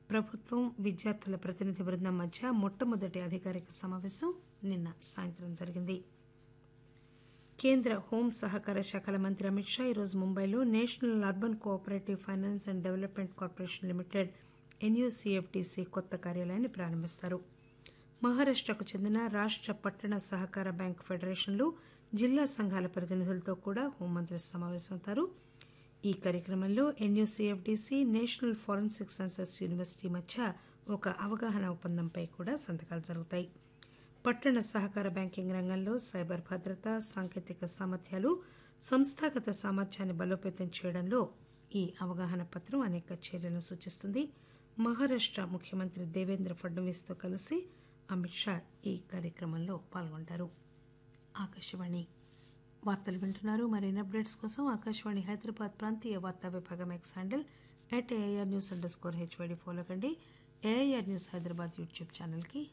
ప్రభుత్వం విద్యార్థుల ప్రతినిధి బృందం మధ్య మొట్టమొదటి అధికారిక సమావేశం నిన్న సాయంత్రం జరిగింది కేంద్ర హోం సహకార శాఖల మంత్రి అమిత్ షా ఈరోజు ముంబైలో national urban cooperative finance and development corporation limited NUCFDC కొత్త కార్యాలయాన్ని ప్రారంభిస్తారు మహారాష్టకు చెందిన రాష్ట పట్టణ సహకార బ్యాంక్ ఫెడరేషన్లు జిల్లా సంఘాల ప్రతినిధులతో కూడా హోంమంత్రి సమావేశమవుతారు ఈ కార్యక్రమంలో NUCFDC national forensic sciences university మధ్య ఒక అవగాహన ఒప్పందంపై కూడా సంతకాలు జరుగుతాయి పట్టణ సహకార బ్యాంకింగ్ రంగంలో సైబర్ భద్రత సాంకేతిక సామర్థ్యాలు సంస్థాగత సామర్థ్యాన్ని బలోపేతం చేయడంలో ఈ అవగాహన పత్రం అనేక చర్యలను సూచిస్తుంది మహారాష్ట ముఖ్యమంత్రి దేవేంద్ర ఫడ్నవీస్తో కలిసి అమిత్ షా ఈ కార్యక్రమంలో పాల్గొంటారు ఆకాశవాణి వార్తలు వింటున్నారు మరిన్ని అప్డేట్స్ కోసం ఆకాశవాణి హైదరాబాద్ ప్రాంతీయ వార్తా విభాగం X handle at AIR news underscore HYD follow కండి ఏఐఆర్ న్యూస్ హైదరాబాద్ యూట్యూబ్ ఛానల్కి